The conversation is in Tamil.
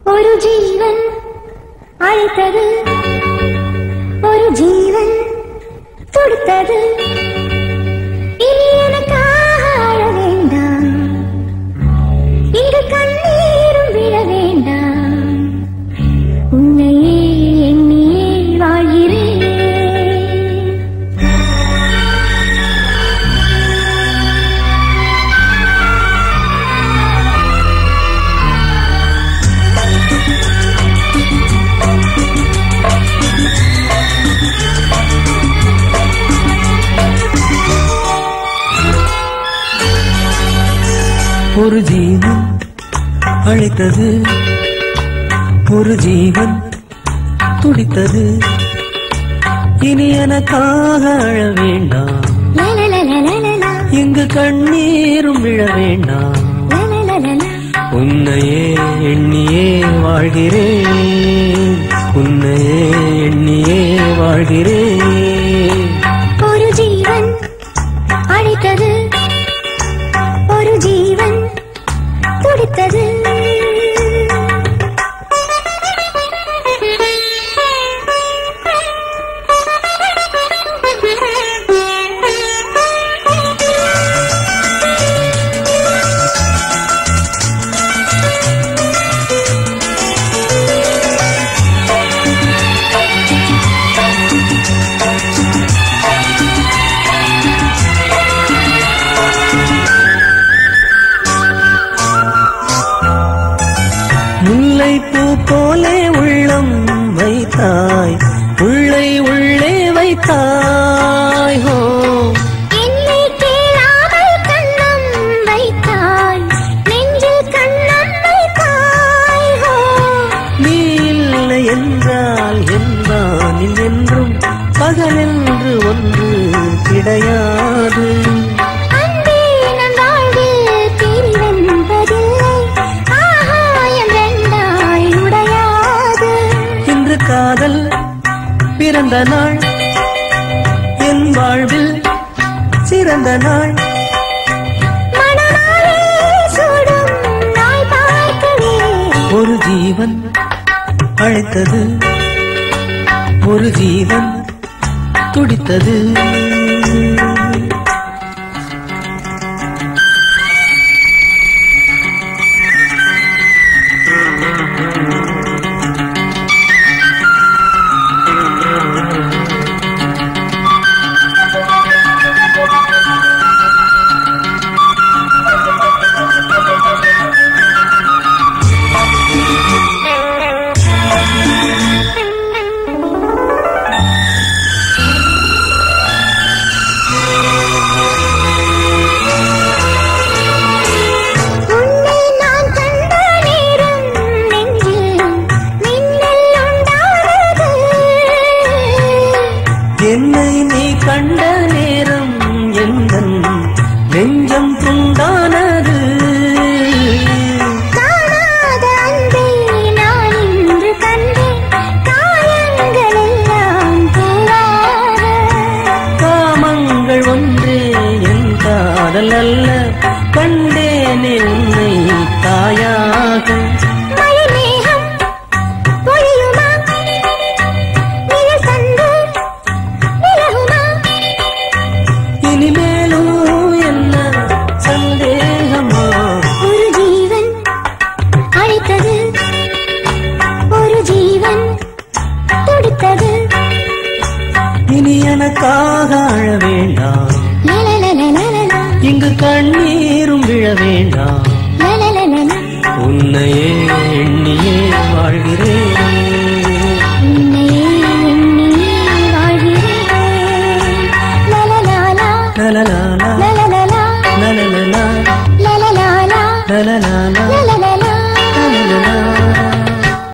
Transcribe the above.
ஒரு ஜீவன் அழைத்தது ஒரு ஜீவன் துடித்தது இனி எனக்காக அழ வேண்டாம் இங்கு கண்ணீரும் விழ வேண்டாம் உன்னையே எண்ணியே வாழ்கிறேன் ஒரு ஜீவன் அழைத்தது ஒரு ஜீவன் துடித்தது இனி எனக்காக அழ வேண்டாம் லலலலலலலா, இங்கு கண்ணீரும் விழ வேண்டாம் லலலலலா. உன்னையே எண்ணியே வாழ்கிறேன் உன்னையே எண்ணியே வாழ்கிறேன் ஒரு ஜீவன் அழைத்தது ஒரு ஜீவன் துடித்தது முல்லை பூ போலே உள்ளம் வைத்தாய் உள்ளை உள்ளே வைத்தாய் ஹோ என்னை கேளாமல் கண்ணம் வைத்தாய் நெஞ்சில் கண்ணம் வைத்தாய் ஹோ. நீ இல்லை என்றால் என்றானில் என்றும் பகலென்று ஒன்று கிடையாது அன்பே நம் வாழ்வில் பிரிவென்பதில்லை. ஆகாயம் ரெண்டாய் உடையாது. இன்று காதல் பிறந்த நாள் என் வாழ்வில் சிறந்த நாள் மணமாலை சூடும் நாள் பார்க்கவே. ஒரு ஜீவன் அழைத்தது ஒரு ஜீவன் துடித்தது உன்னை நான் கண்ட நேரம் நெஞ்சில் மின்னல் உண்டானது. என்னை நீ கண்ட நேரம் எந்தன் நெஞ்சம் துண்டானது காணாத அன்பை நான் இன்று கண்டேன். காயங்கள் எல்லாம் பூவாக. காமங்கள் ஒன்றே என் காதல் அல்ல கண்டேனே உன்னை தாயாக மழை மேகம் பொழியுமா? நிழல் தந்து விலகுமா? இனிமேலும் என்ன சந்தேகமா ஒரு ஜீவன் அழைத்தது ஒரு ஜீவன் துடித்தது இனி எனக்காக அழ வேண்டாம் லலலலலலலா, இங்கு கண்ணீரும் விழ வேண்டாம் லலலலலா. உன்னையே எண்ணியே வாழ்கிறேன்